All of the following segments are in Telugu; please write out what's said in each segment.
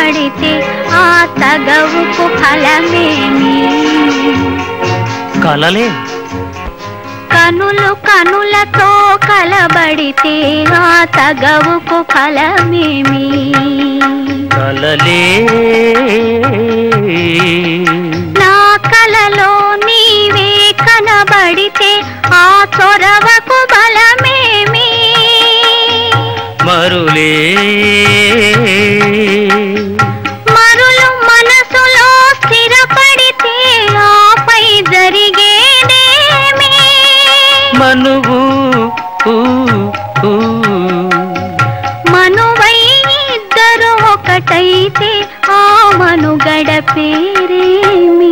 కలబడితే ఆ తగవుకు ఫలమేమి కలలే కనులు కనులతో కలబడితే ఆ తగవుకు ఫలమేమి కలలే నా కలలో నీవే కనబడితే ఆ చొరవకు బలమేమి మరులే మరులు మనసులో స్థిరపడితే ఆపై జరిగేదేమి మనువు ఊ, ఊ. మనువై ఇద్దరు ఒకటైతే ఆ మనుగడ పేరేమి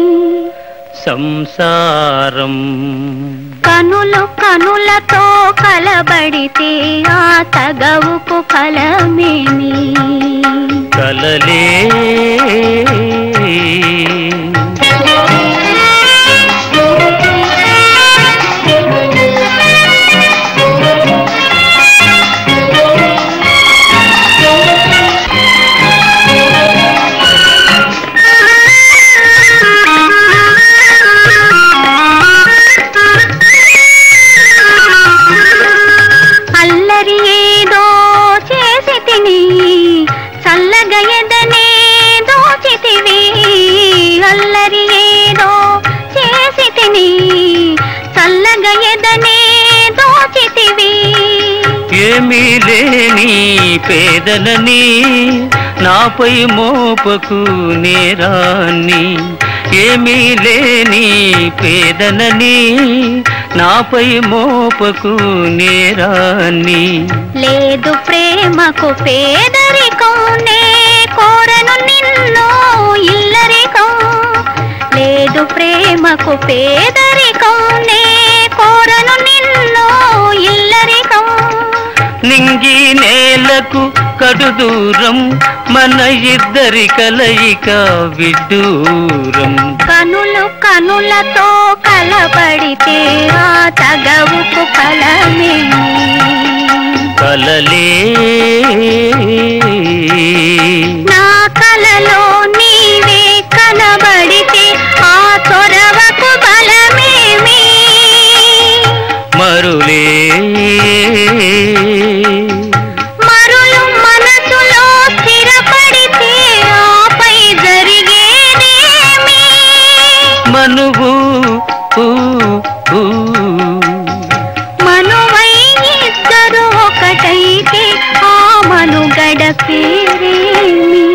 సంసారం కనులు కనులతో కలబడితే ఆ తగవుకు ఫలమేమి కలలే అల్లరి ఏదో చేసి తిని చల్లగా ఎదనే దోచితివి అల్లరి ఏదో చేసి తిని చల్లగా ఎదనే దోచితివి ఏమీ లేని పేదలని నాపై మోపకు నేరాన్ని ఏమీ లేని పేదలని నాపై మోపకు నేరాన్ని లేదు ప్రేమకు పేదరికం నే కోరను నిన్ను ఇల్లరికం లేదు ప్రేమకు పేదరికం నే కోరను నిన్ను ఇల్లరికం నింగి నేలకు కడు దూరం మన ఇద్దరి కలయిక విడ్డూరం కనులు కనులతో కలబడితే ఆ తగవుకు ఫలమేమి కలలే నా కలలో నీవే కనబడితే ఆ చొరవకు బలమేమి మరులే మరులు మనసులో స్థిరపడితే ఆపై జరిగేదేమి మనువు ఊ, ఊ. మనువై ఇద్దరు ఒకటైతే ఆ మనుగడ పేరేమి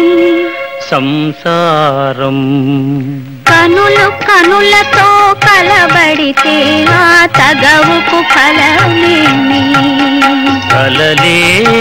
సంసారం కనులు కనులతో కలబడితే ఆ తగవుకు ఫలమేమి కలలే